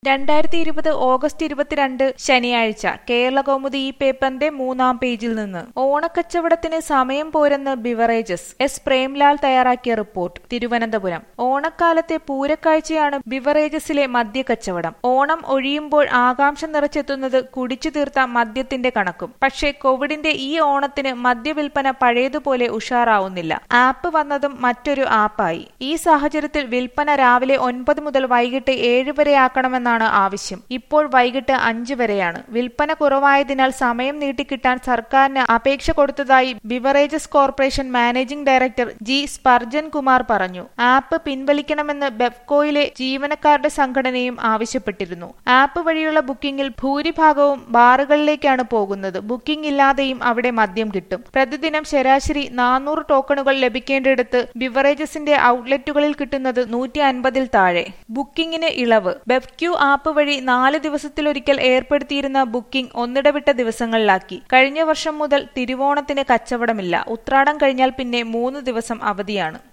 രണ്ടായിരത്തി ഇരുപത് ഓഗസ്റ്റ് ഇരുപത്തിരണ്ട് ശനിയാഴ്ച കേരളകൗമുദി ഈ പേപ്പറിന്റെ മൂന്നാം പേജിൽ നിന്ന് ഓണക്കച്ചവടത്തിന് സമയം പോരെന്ന് ബിവറേജസ് എസ് പ്രേംലാൽ തയ്യാറാക്കിയ റിപ്പോർട്ട് തിരുവനന്തപുരം ഓണക്കാലത്തെ പൂരക്കാഴ്ചയാണ് ബിവറേജസിലെ മദ്യക്കച്ചവടം ഓണം ഒഴിയുമ്പോൾ ആകാംക്ഷ നിറച്ചെത്തുന്നത് കുടിച്ചു തീർത്ത മദ്യത്തിന്റെ കണക്കും പക്ഷേ കോവിഡിന്റെ ഈ ഓണത്തിന് മദ്യവിൽപ്പന പഴയതുപോലെ ഉഷാറാവുന്നില്ല ആപ്പ് വന്നതും മറ്റൊരു ആപ്പായി ഈ സാഹചര്യത്തിൽ വിൽപ്പന രാവിലെ ഒൻപത് മുതൽ വൈകിട്ട് ഏഴ് വരെ ആക്കണമെന്നാണ് ആവശ്യം ഇപ്പോൾ വൈകിട്ട് അഞ്ച് വരെയാണ് വിൽപ്പന കുറവായതിനാൽ സമയം നീട്ടിക്കിട്ടാൻ സർക്കാരിന് അപേക്ഷ കൊടുത്തതായി beverages corporation managing director G Sparjan Kumar പറഞ്ഞു ആപ്പ് പിൻവലിക്കണമെന്ന് ബെഫ്കോയിലെ ജീവനക്കാരുടെ സംഘടനയും ആവശ്യപ്പെട്ടിരുന്നു ആപ്പ് വഴിയുള്ള ബുക്കിംഗിൽ ഭൂരിഭാഗവും ബാറുകളിലേക്കാണ് പോകുന്നത് ബുക്കിംഗ് ഇല്ലാതെയും അവിടെ മദ്യം കിട്ടും പ്രതിദിനം ശരാശരി നാനൂറ് ടോക്കണുകൾ ലഭിക്കേണ്ടിടത്ത് ബിവറേജസിന്റെ ഔട്ട്ലെറ്റുകളിൽ കിട്ടുന്നത് നൂറ്റി അൻപതിൽ താഴെ ബുക്കിംഗിന് ഇളവ് ബെഫ്ക്യു ആപ്പ് വഴി നാല് ദിവസത്തിലൊരിക്കൽ ഏർപ്പെടുത്തിയിരുന്ന ബുക്കിംഗ് ഒന്നിടവിട്ട ദിവസങ്ങളിലാക്കി കഴിഞ്ഞ വർഷം മുതൽ തിരുവോണത്തിന് കച്ചവടമില്ല ഉത്രാടം കഴിഞ്ഞാൽ പിന്നെ മൂന്ന് ദിവസം അവധിയാണ്